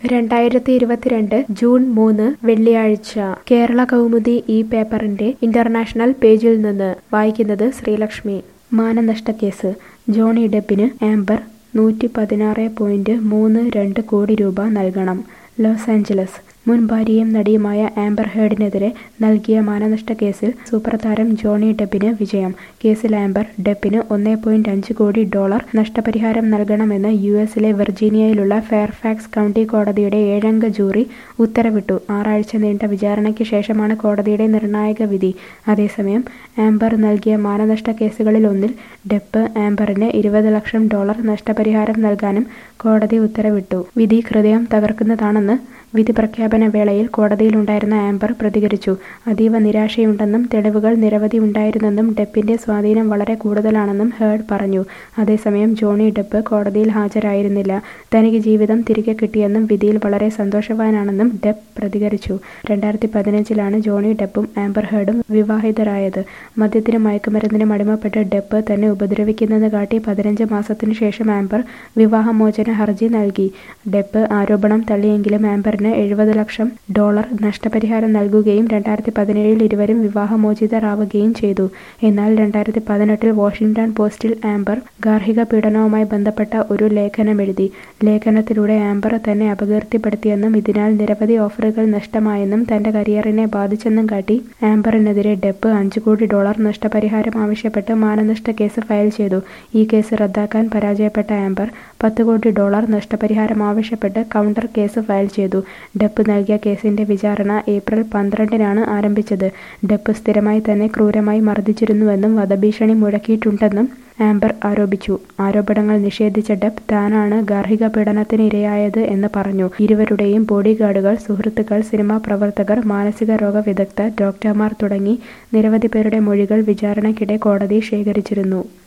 രണ്ടായിരത്തി ഇരുപത്തിരണ്ട് ജൂൺ മൂന്ന് വെള്ളിയാഴ്ച കേരള കൗമുദി ഈ പേപ്പറിന്റെ ഇന്റർനാഷണൽ പേജിൽ നിന്ന് വായിക്കുന്നത് ശ്രീലക്ഷ്മി മാനനഷ്ടക്കേസ് ജോണി ഡെപ്പിന് ആംബർ നൂറ്റി പതിനാറ് പോയിന്റ് മൂന്ന് രണ്ട് കോടി രൂപ നൽകണം ലോസ് ആഞ്ചലസ് മുൻ ഭാര്യയും നടിയുമായ ആംബർ ഹേർഡിനെതിരെ നൽകിയ മാനനഷ്ട കേസിൽ സൂപ്പർ താരം ജോണി ഡെപ്പിന് വിജയം കേസിൽ ആംബർ ഡെപ്പിന് ഒന്നേ പോയിന്റ് അഞ്ച് കോടി ഡോളർ നഷ്ടപരിഹാരം നൽകണമെന്ന് യു എസിലെ വെർജീനിയയിലുള്ള ഫെയർഫാക്സ് കൗണ്ടി കോടതിയുടെ ഏഴംഗ ജൂറി ഉത്തരവിട്ടു ആറാഴ്ച നീണ്ട വിചാരണയ്ക്ക് ശേഷമാണ് കോടതിയുടെ നിർണായക വിധി അതേസമയം ആംബർ നൽകിയ മാനനഷ്ട കേസുകളിൽ ഒന്നിൽ ഡെപ്പ് ആംബറിന് ഇരുപത് ലക്ഷം ഡോളർ നഷ്ടപരിഹാരം നൽകാനും കോടതി ഉത്തരവിട്ടു വിധി ഹൃദയം തകർക്കുന്നതാണെന്ന് വിധി പ്രഖ്യാപന വേളയിൽ കോടതിയിലുണ്ടായിരുന്ന ആംബർ പ്രതികരിച്ചു അതീവ നിരാശയുണ്ടെന്നും തെളിവുകൾ നിരവധി ഉണ്ടായിരുന്നെന്നും ഡെപ്പിന്റെ സ്വാധീനം വളരെ കൂടുതലാണെന്നും ഹേർഡ് പറഞ്ഞു അതേസമയം ജോണി ഡെപ്പ് കോടതിയിൽ ഹാജരായിരുന്നില്ല തനിക്ക് ജീവിതം തിരികെ കിട്ടിയെന്നും വിധിയിൽ വളരെ സന്തോഷവാനാണെന്നും ഡെപ്പ് പ്രതികരിച്ചു രണ്ടായിരത്തി പതിനഞ്ചിലാണ് ജോണി ഡെപ്പും ആംബർ ഹേർഡും വിവാഹിതരായത് മദ്യത്തിനും മയക്കുമരുന്നിനും അടിമപ്പെട്ട് ഡെപ്പ് തന്നെ ഉപദ്രവിക്കുന്നെന്ന് കാട്ടി പതിനഞ്ച് മാസത്തിനു ശേഷം ആംബർ വിവാഹമോചന ഹർജി നൽകി ഡെപ്പ് ആരോപണം തള്ളിയെങ്കിലും ആംബറിന് എഴുപത് ലക്ഷം ഡോളർ നഷ്ടപരിഹാരം നൽകുകയും രണ്ടായിരത്തി പതിനേഴിൽ ഇരുവരും വിവാഹമോചിതരാവുകയും ചെയ്തു എന്നാൽ രണ്ടായിരത്തി പതിനെട്ടിൽ വാഷിംഗ്ടൺ പോസ്റ്റിൽ ആംബർ ഗാർഹിക പീഡനവുമായി ബന്ധപ്പെട്ട ഒരു ലേഖനമെഴുതി ലേഖനത്തിലൂടെ ആംബർ തന്നെ അപകീർത്തിപ്പെടുത്തിയെന്നും ഇതിനാൽ നിരവധി ഓഫറുകൾ നഷ്ടമായെന്നും തന്റെ കരിയറിനെ ബാധിച്ചെന്നും കാട്ടി ആംബറിനെതിരെ ഡെപ്പ് അഞ്ചു കോടി ഡോളർ നഷ്ടപരിഹാരം ആവശ്യപ്പെട്ട് മാനനഷ്ട കേസ് ഫയൽ ചെയ്തു ഈ കേസ് റദ്ദാക്കാൻ പരാജയപ്പെട്ട ആംബർ പത്ത് കോടി ഡോളർ നഷ്ടപരിഹാരം ആവശ്യപ്പെട്ട് കൗണ്ടർ കേസ് ഫയൽ ചെയ്തു ഡെപ്പ് നൽകിയ കേസിന്റെ വിചാരണ ഏപ്രിൽ പന്ത്രണ്ടിനാണ് ആരംഭിച്ചത് ഡെപ്പ് സ്ഥിരമായി തന്നെ ക്രൂരമായി മർദ്ദിച്ചിരുന്നുവെന്നും വധഭീഷണി മുഴക്കിയിട്ടുണ്ടെന്നും ആംബർ ആരോപിച്ചു ആരോപണങ്ങൾ നിഷേധിച്ച ഡെപ്പ് താനാണ് ഗാർഹിക പീഡനത്തിന് ഇരയായത് എന്ന് പറഞ്ഞു ഇരുവരുടെയും ബോഡി ഗാർഡുകൾ സുഹൃത്തുക്കൾ സിനിമാ പ്രവർത്തകർ മാനസിക രോഗ വിദഗ്ധർ ഡോക്ടർമാർ തുടങ്ങി നിരവധി പേരുടെ മൊഴികൾ വിചാരണയ്ക്കിടെ കോടതി ശേഖരിച്ചിരുന്നു